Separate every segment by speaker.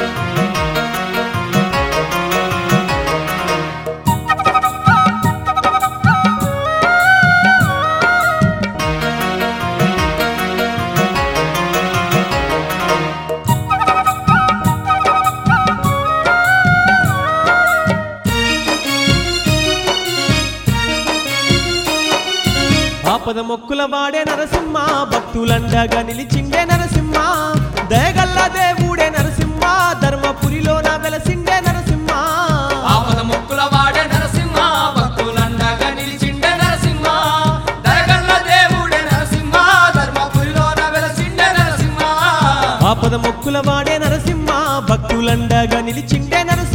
Speaker 1: ఆపద మొక్కుల వాడే నరసింహ భక్తులండగా నిలిచిండే నరసింహ దయగల్ల దేవుడే నరసింహ ధర్మపురిలోన వెలసిండే నరసింహ
Speaker 2: ఆపద ముక్కుల వాడే నరసింహ భక్తులండగా నిలిచిండే నరసింహ దయగల్ల దేవుడే నరసింహ ధర్మపురిలోన వెలసిండే నరసింహ
Speaker 1: ఆపద మొక్కుల వాడే నరసింహ భక్తులండగా నిలిచిండే నరసింహ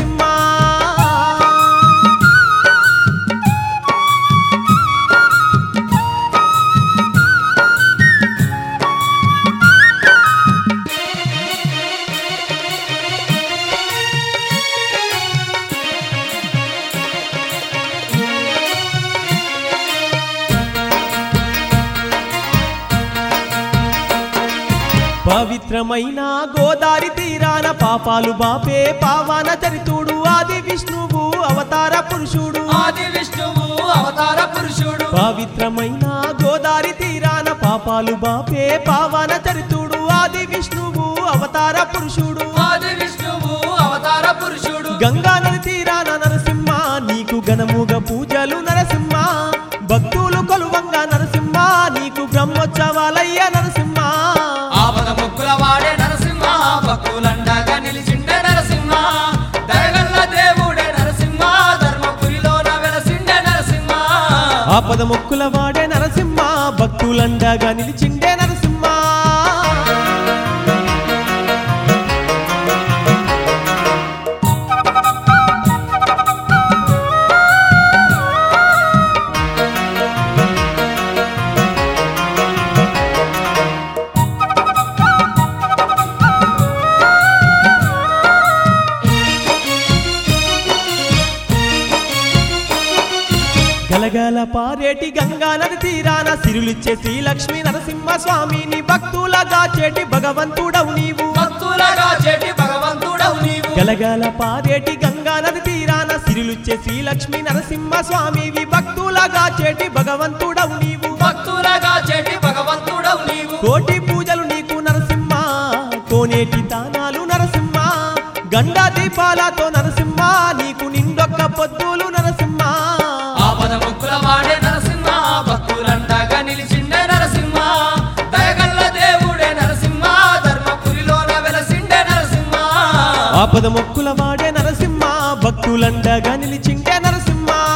Speaker 1: పవిత్రమైన గోదారి తీరాన పాపాలు బాపే పావన చరితుడు ఆది విష్ణువు అవతార పురుషుడు
Speaker 2: ఆది విష్ణువు అవతార పురుషుడు
Speaker 1: పవిత్రమైన గోదారి తీరాన పాపాలు బాపే పావన చరితుడు ఆది విష్ణువు అవతార పురుషుడు
Speaker 2: ఆది విష్ణువు అవతార పురుషుడు
Speaker 1: గంగా నది తీరాన నరసింహ నీకు ఘనముగా పూజలు నరసింహ భక్తులు కొలువంగా నరసింహ నీకు బ్రహ్మోత్సవాలయ్య నరసింహ
Speaker 2: ఆపద ముక్కుల వాడే నరసింహ భక్తులండగా నిలిచిండే నరసింహ దయగల్ల దేవుడే నరసింహ ధర్మపురిలోన వెలసిండే నరసింహ
Speaker 1: ఆపద మొక్కుల వాడే నరసింహ భక్తులండగా నిలిచిండే నరసింహ గలగల పారేటి గంగా నది తీరాన సిరులిచ్చే శ్రీలక్ష్మీ నరసింహ స్వామిని భక్తులగా చేటి భగవంతుడవు నీవు
Speaker 2: భక్తులగా చెటి భగవంతుడవు నీవు
Speaker 1: గలగల పారేటి గంగా నది తీరాన సిరులిచ్చే శ్రీలక్ష్మీ నరసింహ స్వామివి భక్తులగా చేటి భగవంతుడవు నీవు
Speaker 2: భక్తులగా చెటి భగవంతుడవు నీవు
Speaker 1: కోటి పూజలు నీకు నరసింహ కోనేటి దానాలు నరసింహ గండా దీపాలతో నరసింహ నీకు నిండొక్క పొద్దులు నరసింహ
Speaker 2: ఆపద ముక్కుల వాడే నరసింహ భక్తులండగా నిలిచిండే నరసింహ దయగల్ల దేవుడే నరసింహ ధర్మపురిలోన వెలసిండే నరసింహ
Speaker 1: ఆపద మొక్కుల వాడే నరసింహ భక్తులండగా నిలిచిండే నరసింహ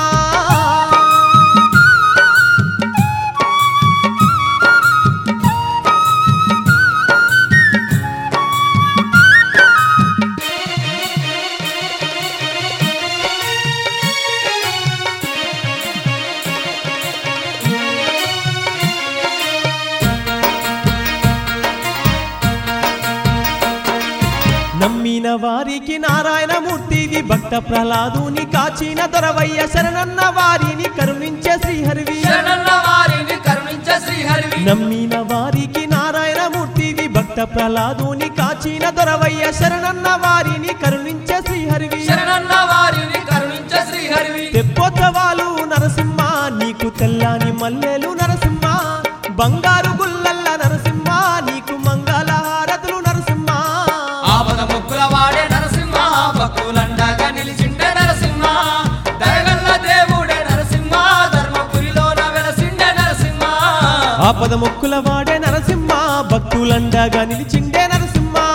Speaker 1: నమ్మిన వారికి నారాయణమూర్తివి భక్త ప్రహ్లాదుని కాచిన దొరవయ్య శరణన్న వారిని కరుణించే శ్రీహరివి
Speaker 2: శరణన్న వారిని కరుణించే శ్రీహరివి
Speaker 1: నమ్మిన వారికి నారాయణమూర్తివి భక్త ప్రహ్లాదుని కాచిన దొరవయ్య శరణన్న వారిని కరుణించే శ్రీహరివి
Speaker 2: శరణన్న వారిని కరుణించే శ్రీహరివి
Speaker 1: తెప్పోత్సవాలు నరసింహ నీకు తెల్లాని మల్లెలు నరసింహ బంగారు గుల్లల్ల నరసింహ నీకు మంగళ హారతులు నరసింహ
Speaker 2: ఆపద ముక్కుల వాడే నరసింహ భక్తులండగా నిలిచిండే నరసింహ దయగల్ల దేవుడే నరసింహ ధర్మపురిలోన వెలసిండే నరసింహ
Speaker 1: ఆపద మొక్కుల వాడే నరసింహ భక్తులండగా నిలిచిండే నరసింహ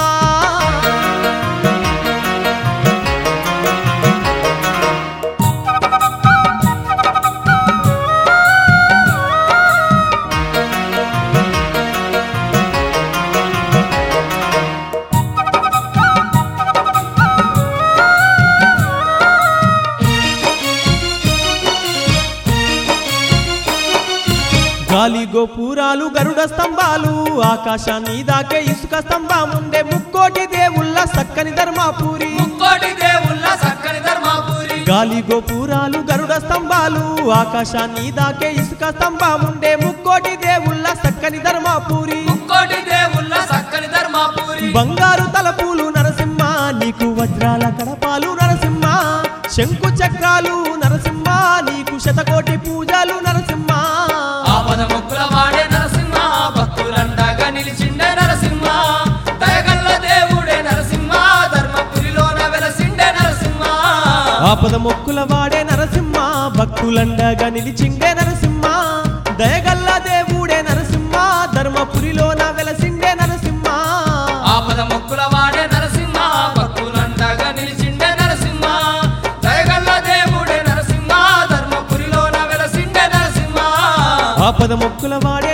Speaker 1: గాలి గోపురాలు గరుడ స్తంభాలు ఆకాశాన్ని దాకే ఇసుక స్తంభముండే ముక్కోటి దేవుళ్ళ సక్కని ధర్మాపూరి
Speaker 2: ముక్కోటి దేవుళ్ళ సక్కని ధర్మాపురి
Speaker 1: గాలి గోపురాలు గరుడ స్తంభాలు ఆకాశాన్ని దాకే ఇసుక స్తంభముండే ముక్కోటి దేవుళ్ళ సక్కని ధర్మాపూరి
Speaker 2: ముక్కోటి దేవుళ్ళ సక్కని ధర్మాపురి
Speaker 1: బంగారు తలపూలు నరసింహ నీకు వజ్రాల కడపాలు నరసింహ శంకు చక్రాలు నరసింహ నీకు శతకోటి పూజలు నరసింహ
Speaker 2: ఆపద ముక్కుల వాడే నరసింహ భక్తులండగా నిలిచిండే నరసింహ దయగల్ల దేవుడే నరసింహ ధర్మపురిలోన వెలసిండే నరసింహ
Speaker 1: ఆపద మొక్కుల వాడే నరసింహ భక్తులండగా నిలిచిండే నరసింహ దయగల్ల దేవుడే నరసింహ ధర్మపురిలోన వెలసిండే నరసింహ
Speaker 2: ఆపద ముక్కుల వాడే నరసింహ భక్తులండగా నిలిచిండే నరసింహ దయగల్ల దేవుడే నరసింహ ధర్మపురిలోన వెలసిండే నరసింహ
Speaker 1: ఆపద మొక్కుల వాడే